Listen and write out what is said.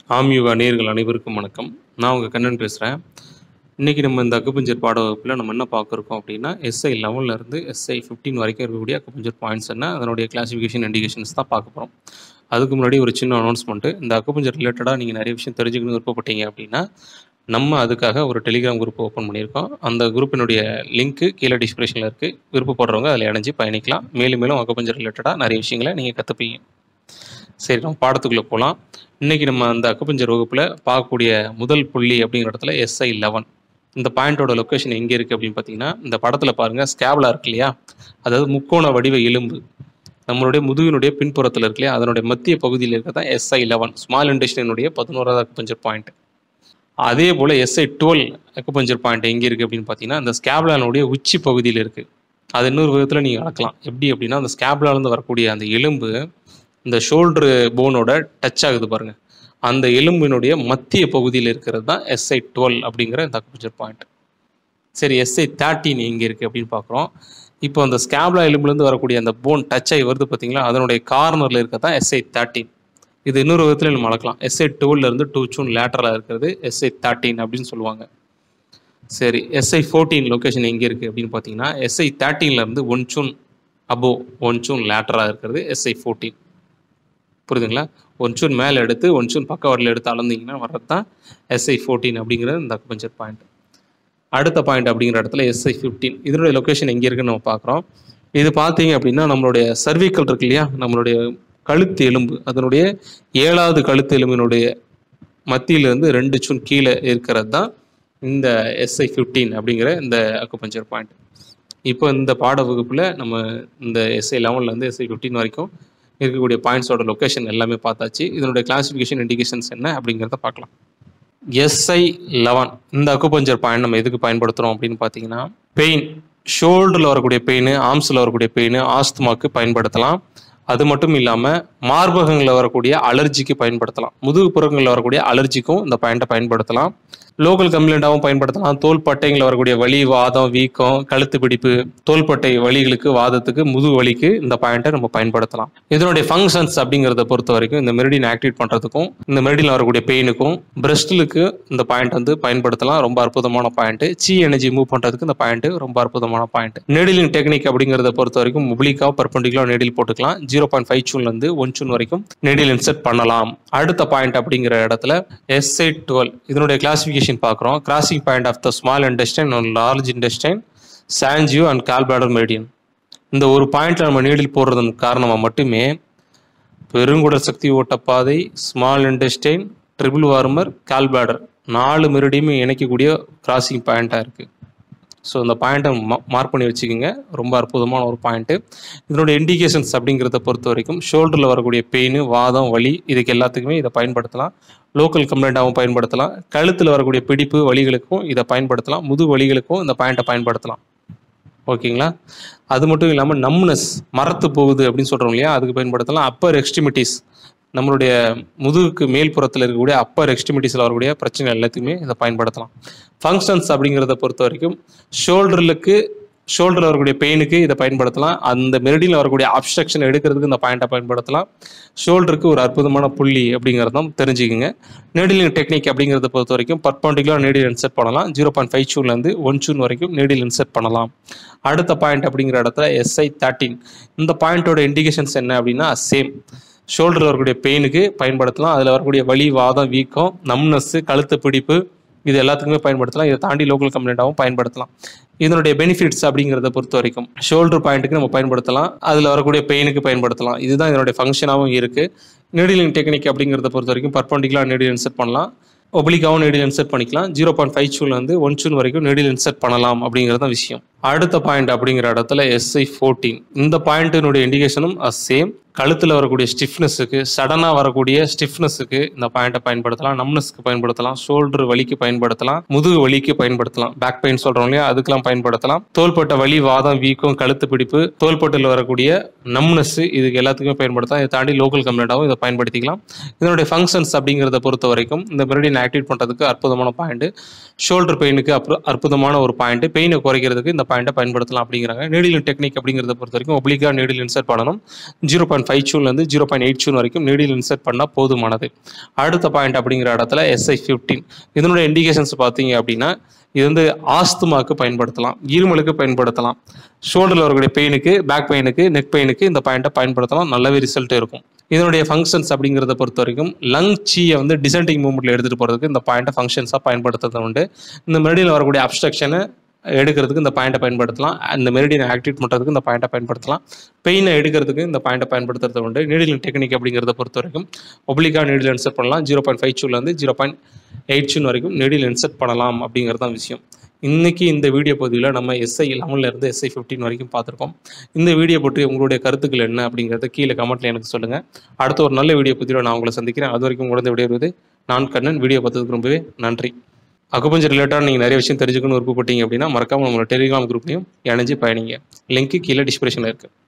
ஆம் யோகா நேயர்கள் அனைவருக்கும் வணக்கம் நான் உங்கள் கண்ணன் பேசுகிறேன் இன்றைக்கி நம்ம இந்த அக்குபஞ்சர் பாட வகுப்பில் நம்ம என்ன பார்க்குறோம் அப்படின்னா எஸ்ஐ லெவன்லேருந்து எஸ்ஐ ஃபிஃப்டீன் வரைக்கும் இருக்கக்கூடிய அக்குபஞ்சர் பாயிண்ட்ஸ் என்ன அதனுடைய கிளாசிஃபிகேஷன் இண்டிகேஷன்ஸ் தான் பார்க்க போகிறோம் அதுக்கு முன்னாடி ஒரு சின்ன அனௌன்ஸ்மெண்ட்டு இந்த அக்குபஞ்சர் ரிலேட்டடாக நீங்கள் நிறைய விஷயம் தெரிஞ்சுக்கணும் விருப்பப்பட்டீங்க அப்படின்னா நம்ம அதுக்காக ஒரு டெலிகிராம் குரூப் ஓப்பன் பண்ணியிருக்கோம் அந்த குரூப்பினுடைய லிங்க்கு கீழே டிஸ்கிரிப்ஷனில் இருக்குது விருப்பப்படுறவங்க அதில் இணைஞ்சு பயணிக்கலாம் மேலும் மேலும் அக்குபஞ்சர் ரிலேட்டடாக நிறைய விஷயங்களை நீங்கள் கற்றுப்பீங்க சரி நம்ம பாடத்துக்குள்ளே போகலாம் இன்றைக்கி நம்ம அந்த அக்குபஞ்சர் வகுப்பில் பார்க்கக்கூடிய முதல் புள்ளி அப்படிங்கிற இடத்துல எஸ்ஐ லெவன் இந்த பாயிண்டோட லொக்கேஷன் எங்கே இருக்குது அப்படின்னு பார்த்தீங்கன்னா இந்த படத்தில் பாருங்கள் ஸ்கேப்லா இருக்கு இல்லையா அதாவது முக்கோண வடிவ எலும்பு நம்மளுடைய முதுகினுடைய பின்புறத்தில் இருக்கு இல்லையா அதனுடைய மத்திய பகுதியில் இருக்கிறது தான் எஸ்ஐ லெவன் ஸ்மால் இண்டஸ்ட்ரியனுடைய பதினோராவது அக்குபஞ்சர் பாயிண்ட் அதே போல் எஸ்ஐ டுவெல் அக்குபஞ்சர் பாயிண்ட் எங்கே இருக்குது அப்படின்னு பார்த்தீங்கன்னா இந்த ஸ்கேப்லானுடைய உச்சி பகுதியில் இருக்குது அது இன்னொரு விதத்தில் நீங்கள் அளக்கலாம் எப்படி அப்படின்னா அந்த ஸ்கேப்லாலேருந்து வரக்கூடிய அந்த எலும்பு இந்த ஷோல்டரு போனோட டச் ஆகுது பாருங்கள் அந்த எலும்பினுடைய மத்திய பகுதியில் இருக்கிறது தான் எஸ்ஐ டுவெல் அப்படிங்கிற இந்த அக்குபஞ்சர் பாயிண்ட் சரி எஸ்ஐ தேர்ட்டின் எங்கே இருக்குது அப்படின்னு பார்க்குறோம் இப்போ அந்த ஸ்கேப்லா எலும்புலேருந்து வரக்கூடிய அந்த போன் டச் ஆகி வருது பார்த்தீங்களா அதனுடைய கார்னரில் இருக்கிறது தான் எஸ்ஐ தேர்ட்டின் இது இன்னொரு விதத்தில் நம்ம அளக்கலாம் எஸ்ஐ டுவெல்லேருந்து டூ சூன் லேட்டராக இருக்கிறது எஸ்ஐ தேர்ட்டின் அப்படின்னு சொல்லுவாங்க சரி எஸ்ஐ ஃபோர்டீன் லொக்கேஷன் எங்கே இருக்குது அப்படின்னு பார்த்தீங்கன்னா எஸ்ஐ தேர்ட்டீன்லேருந்து one cun above one cun லேட்டராக இருக்கிறது எஸ்ஐ ஃபோர்டீன் புரியுதுங்களா ஒன் சூன் மேலே எடுத்து ஒன் சூன் பக்கவாட்டில் எடுத்து அளந்தீங்கன்னா வர்றது தான் எஸ்ஐ ஃபோர்டீன் அப்படிங்கிறது இந்த அக்குபஞ்சர் பாயிண்ட் அடுத்த பாயிண்ட் அப்படிங்கிற இடத்துல எஸ்ஐ ஃபிஃப்டீன் இதனுடைய லொக்கேஷன் எங்கே இருக்குன்னு நம்ம பார்க்குறோம் இது பார்த்தீங்க அப்படின்னா நம்மளுடைய சர்விக்கல் இருக்கு இல்லையா நம்மளுடைய கழுத்து எலும்பு அதனுடைய ஏழாவது கழுத்து எலும்பினுடைய மத்தியிலிருந்து ரெண்டு சூன் கீழே இருக்கிறது தான் இந்த எஸ்ஐ ஃபிஃப்டீன் அப்படிங்கிற இந்த அக்குபஞ்சர் பாயிண்ட் இப்போ இந்த பாட வகுப்பில் நம்ம இந்த எஸ்ஐ லெவன்லேருந்து எஸ்ஐ ஃபிஃப்டீன் வரைக்கும் இருக்கக்கூடிய பாயிண்ட்ஸோட லொக்கேஷன் எல்லாமே பார்த்தாச்சு இதனுடைய கிளாசிஃபிகேஷன் இண்டிகேஷன்ஸ் என்ன அப்படிங்கிறத பார்க்கலாம் எஸ்ஐ லெவன் இந்த அக்குபஞ்சர் பாயிண்ட் நம்ம எதுக்கு பயன்படுத்துகிறோம் அப்படின்னு பார்த்தீங்கன்னா பெயின் ஷோல்டரில் வரக்கூடிய பெயின் ஆர்ம்ஸில் வரக்கூடிய பெயின் ஆஸ்துமாக்கு பயன்படுத்தலாம் அது மட்டும் இல்லாமல் மார்பகங்களில் வரக்கூடிய அலர்ஜிக்கு பயன்படுத்தலாம் முதுகு புறங்களில் வரக்கூடிய அலர்ஜிக்கும் இந்த பாயிண்ட்டை பயன்படுத்தலாம் லோக்கல் கம்ப்ளைண்ட்டாகவும் பயன்படுத்தலாம் தோள்பட்டைங்களில் வரக்கூடிய வலி வாதம் வீக்கம் கழுத்து பிடிப்பு தோள்பட்டை வலிகளுக்கு வாதத்துக்கு முதுகு வலிக்கு இந்த பாயிண்ட்டை நம்ம பயன்படுத்தலாம் இதனுடைய ஃபங்க்ஷன்ஸ் அப்படிங்கிறத பொறுத்த வரைக்கும் இந்த மெரிடின் ஆக்டிவேட் பண்ணுறதுக்கும் இந்த மெரிடியில் வரக்கூடிய பெயினுக்கும் பிரஸ்டலுக்கு இந்த பாயிண்ட் வந்து பயன்படுத்தலாம் ரொம்ப அற்புதமான பாயிண்ட் சி எனர்ஜி மூவ் பண்ணுறதுக்கு இந்த பாயிண்ட் ரொம்ப அற்புதமான பாயிண்ட் நெடிலிங் டெக்னிக் அப்படிங்கிறத பொறுத்த வரைக்கும் முப்ளிக்கா பர்பண்டிகுலர் நெடில் போட்டுக்கலாம் ஜீரோ பாயிண்ட் ஃபைவ் சூன்லேருந்து ஒன் சூன் வரைக்கும் நெடில் இன்செர்ட் பண்ணலாம் அடுத்த பாயிண்ட் அப்படிங்கிற இடத்துல எஸ்ஐ டுவெல் இதனுடைய கிளாசிஃபிகேஷன் பார்க்குறோம் crossing point of the small intestine and large intestine sanjiao and gallbladder meridian இந்த ஒரு பாயிண்ட்ல நம்ம நீடில் போடுறதன் காரணமாக மட்டுமே பெருங்குடல் சக்தி ஓட்டப்பாதை small intestine triple warmer gallbladder நாலு மெரிடியுமே இணைக்கக்கூடிய கிராசிங் பாயிண்ட்டாக இருக்குது ஸோ இந்த பாயிண்ட்டை மார்க் பண்ணி வச்சுக்கோங்க ரொம்ப அற்புதமான ஒரு பாயிண்ட்டு இதனுடைய இண்டிகேஷன்ஸ் அப்படிங்கிறத பொறுத்த வரைக்கும் ஷோல்டரில் வரக்கூடிய பெயின் வாதம் வலி இதுக்கு எல்லாத்துக்குமே இதை பயன்படுத்தலாம் லோக்கல் கம்ப்ளைண்ட்டாகவும் பயன்படுத்தலாம் கழுத்தில் வரக்கூடிய பிடிப்பு வலிகளுக்கும் இதை பயன்படுத்தலாம் முது வலிகளுக்கும் இந்த பாயிண்ட்டை பயன்படுத்தலாம் ஓகேங்களா அது மட்டும் இல்லாமல் நம்னஸ் மரத்து போகுது அப்படின்னு சொல்கிறோம் இல்லையா அதுக்கு பயன்படுத்தலாம் அப்பர் எக்ஸ்ட்ரிமிட்டிஸ் நம்மளுடைய முதுகுக்கு மேல் புறத்தில் இருக்கக்கூடிய அப்பர் எக்ஸ்ட்ரிமிட்டிஸில் வரக்கூடிய பிரச்சனை எல்லாத்தையுமே இதை பயன்படுத்தலாம் ஃபங்க்ஷன்ஸ் அப்படிங்கிறத பொறுத்த வரைக்கும் ஷோல்டருக்கு ஷோல்டரில் வரக்கூடிய பெயினுக்கு இதை பயன்படுத்தலாம் அந்த மெரிடியில் வரக்கூடிய அப்ஸ்ட்ரக்ஷன் எடுக்கிறதுக்கு இந்த பாயிண்ட்டை பயன்படுத்தலாம் ஷோல்டருக்கு ஒரு அற்புதமான புள்ளி அப்படிங்கிறதும் தெரிஞ்சுக்குங்க நீடிலிங் டெக்னிக் அப்படிங்கிறத பொறுத்த வரைக்கும் பர்பண்டிகுலர் நீடில் இன்செர்ட் பண்ணலாம் ஜீரோ பாயிண்ட் ஃபைவ் சூன்லேருந்து ஒன் சூன் வரைக்கும் நீடில் இன்செர்ட் பண்ணலாம் அடுத்த பாயிண்ட் அப்படிங்கிற இடத்துல எஸ்ஐ தேர்ட்டின் இந்த பாயிண்ட்டோட இண்டிகேஷன்ஸ் என்ன அப்படின்னா சேம் ஷோல்டரில் வரக்கூடிய பெயினுக்கு பயன்படுத்தலாம் அதில் வரக்கூடிய வலி வாதம் வீக்கம் நம்னஸ்ஸு கழுத்து பிடிப்பு இது எல்லாத்துக்குமே பயன்படுத்தலாம் இதை தாண்டி லோக்கல் கம்ப்ளைண்ட்டாகவும் பயன்படுத்தலாம் இதனுடைய பெனிஃபிட்ஸ் அப்படிங்கிறத பொறுத்த வரைக்கும் ஷோல்டர் பாயிண்ட்டுக்கு நம்ம பயன்படுத்தலாம் அதில் வரக்கூடிய பெயினுக்கு பயன்படுத்தலாம் இதுதான் இதனுடைய ஃபங்க்ஷனாகவும் இருக்குது நீடிலிங் டெக்னிக் அப்படிங்கிறத பொறுத்த வரைக்கும் பர்பண்டிகுலர் நீடில் இன்செர்ட் பண்ணலாம் ஒப்ளிக்காவும் நீடில் இன்செர்ட் பண்ணிக்கலாம் ஜீரோ பாயிண்ட் ஃபைவ் சூலேருந்து ஒன் சூன் வரைக்கும் நீடில் இன்செர்ட் பண்ணலாம் அப்படிங்கிறது தான் விஷயம் அடுத்த பாயிண்ட் அப்படிங்கிற இடத்துல எஸ்ஐ ஃபோர்டீன் இந்த பாயிண்ட்டினுடைய இண்டிகேஷனும் சேம் கழுத்தில் வரக்கூடிய ஸ்டிஃப்னஸுக்கு சடனாக வரக்கூடிய ஸ்டிஃப்னஸுக்கு இந்த பாயிண்ட்டை பயன்படுத்தலாம் நம்னஸ்க்கு பயன்படுத்தலாம் ஷோல்டர் வலிக்கு பயன்படுத்தலாம் முதுகு வலிக்கு பயன்படுத்தலாம் பேக் பெயின் சொல்கிறோம் இல்லையா அதுக்கெல்லாம் பயன்படுத்தலாம் தோள்பட்ட வலி வாதம் வீக்கம் கழுத்து பிடிப்பு தோள்பட்டில் வரக்கூடிய நம்னஸ் இதுக்கு எல்லாத்துக்குமே பயன்படுத்தலாம் இதை தாண்டி லோக்கல் கம்ப்ளைண்ட்டாகவும் இதை பயன்படுத்திக்கலாம் இதனுடைய ஃபங்க்ஷன்ஸ் அப்படிங்கிறத பொறுத்த வரைக்கும் இந்த மெரிடியன் ஆக்டிவேட் பண்ணுறதுக்கு அற்புதமான பாயிண்ட் ஷோல்டர் பெயினுக்கு அப்புறம் அற்புதமான ஒரு பாயிண்ட் பெயினை குறைக்கிறதுக்கு இந்த பாயிண்ட்டை பயன்படுத்தலாம் அப்படிங்கிறாங்க நீடில் டெக்னிக் அப்படிங்கிறத பொறுத்த வரைக்கும் ஒப்ளிகா நீடில் இன்சர்ட் பண்ணணும் ஜீரோ பாயிண்ட் ஃபைவ் சூன்லேருந்து ஜீரோ பாயிண்ட் எயிட் சூன் வரைக்கும் நீடில் இன்சர்ட் பண்ணால் போதுமானது அடுத்த பாயிண்ட் அப்படிங்கிற இடத்துல எஸ்ஐ ஃபிஃப்டீன் இதனுடைய இண்டிகேஷன்ஸ் பார்த்தீங்க அப்படின்னா இது வந்து ஆஸ்துமாக்கு பயன்படுத்தலாம் இருமலுக்கு பயன்படுத்தலாம் ஷோல்டரில் வரக்கூடிய பெயினுக்கு பேக் பெயினுக்கு நெக் பெயினுக்கு இந்த பாயிண்ட்டை பயன்படுத்தலாம் நல்லாவே ரிசல்ட் இருக்கும் இதனுடைய ஃபங்க்ஷன்ஸ் அப்படிங்கிறத பொறுத்த வரைக்கும் லங் சீயை வந்து டிசென்டிங் மூமெண்ட்டில் எடுத்துகிட்டு போகிறதுக்கு இந்த பாயிண்ட்டை ஃபங்க்ஷன்ஸாக பயன்படுத்துறது உண்டு இந்த மெரடியில் வரக்கூடிய அப்ஸ்ட்ரக்ஷனை எடுக்கிறதுக்கு இந்த பாயிண்ட்டை பயன்படுத்தலாம் அந்த மெரிடியனை ஆக்டிவேட் பண்ணுறதுக்கு இந்த பாயிண்ட்டை பயன்படுத்தலாம் பெயினை எடுக்கிறதுக்கு இந்த பாயிண்ட்டை பயன்படுத்துறது உண்டு நீடில் டெக்னிக் அப்படிங்கிறத பொறுத்த வரைக்கும் ஒப்ளிகா நீடில் இன்சர்ட் பண்ணலாம் ஜீரோ பாயிண்ட் ஃபைவ் சூலேருந்து ஜீரோ பாயிண்ட் எயிட் சூன் வரைக்கும் நீடில் இன்சர்ட் பண்ணலாம் அப்படிங்கிறது தான் விஷயம் இன்னைக்கு இந்த வீடியோ பகுதியில் நம்ம எஸ்ஐ லெவனில் இருந்து எஸ்ஐ ஃபிஃப்டின் வரைக்கும் பார்த்துருக்கோம் இந்த வீடியோ பற்றி உங்களுடைய கருத்துக்கள் என்ன அப்படிங்கிறத கீழே கமெண்ட்டில் எனக்கு சொல்லுங்கள் அடுத்த ஒரு நல்ல வீடியோ பற்றியில் நான் உங்களை சந்திக்கிறேன் அது வரைக்கும் உங்களது விடைபெறுவது நான் கண்ணன் வீடியோ பார்த்ததுக்கு ரொம்பவே நன்றி அக்குபஞ்சர் ரிலேட்டடாக நீங்கள் நிறைய விஷயம் தெரிஞ்சுக்கணும்னு விருப்பப்பட்டீங்க அப்படின்னா மறக்காம நம்மளோட டெலிகிராம் குரூப்லையும் இணைஞ்சு பயணிங்க லிங்க்கு கீழே டிஸ்கிரிப்ஷனில் இருக்குது